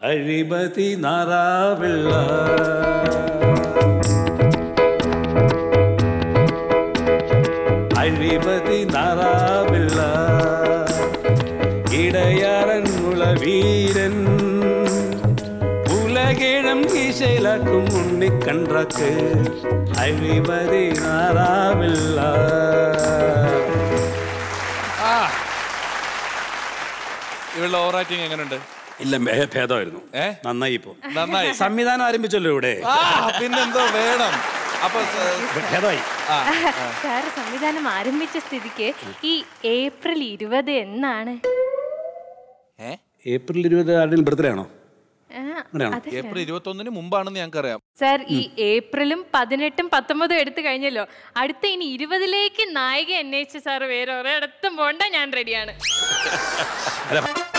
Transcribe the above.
അഴിമതി നാറാവിള്ള അഴിമതി നാറാവിള്ള ഇടയാറൻ വീരൻ ഉലകിഴം ഈശയിലാക്കും ഉണ്ണിക്കണ്ട്രാക്ക് അഴിമതി നാറാവില്ല ആ ഇവളുടെ ഓവർ ആക്ടിങ് എങ്ങനെയുണ്ട് ഇല്ല ഭേ- ഭേദമായിരുന്നു ഏ? നന്നായി ഇപ്പൊ നന്നായി സംവിധാനം ആരംഭിച്ചല്ലോ ഇവിടെ ആ പിന്നെന്തോ വേണം അപ്പൊ സ- ഭേദമായി ആ, സാർ സംവിധാനം ആരംഭിച്ച സ്ഥിതിക്ക് ഈ ഏപ്രിൽ ഇരുപത് എന്നാണ് ഏ? ഏപ്രിൽ ഇരുപത് ആരുടെയും ബർത്ത്ഡേ ആണോ ആ, അങ്ങനെയാണോ? അതല്ല. ഏപ്രിൽ ഇരുപത്തി ഒന്നിന് മുമ്പാണെന്ന് ഞങ്ങൾക്കറിയാം സാർ ഈ ഏപ്രിലും പതിനെട്ടും പത്തൊമ്പതും എടുത്തു കഴിഞ്ഞല്ലോ അടുത്ത ഇനി ഇരുപതിലേക്ക് നായിക അന്വേഷിച്ച് സാർ വേറെ ഒരിടത്തും പോണ്ട ഞാൻ റെഡിയാണ് അല്ല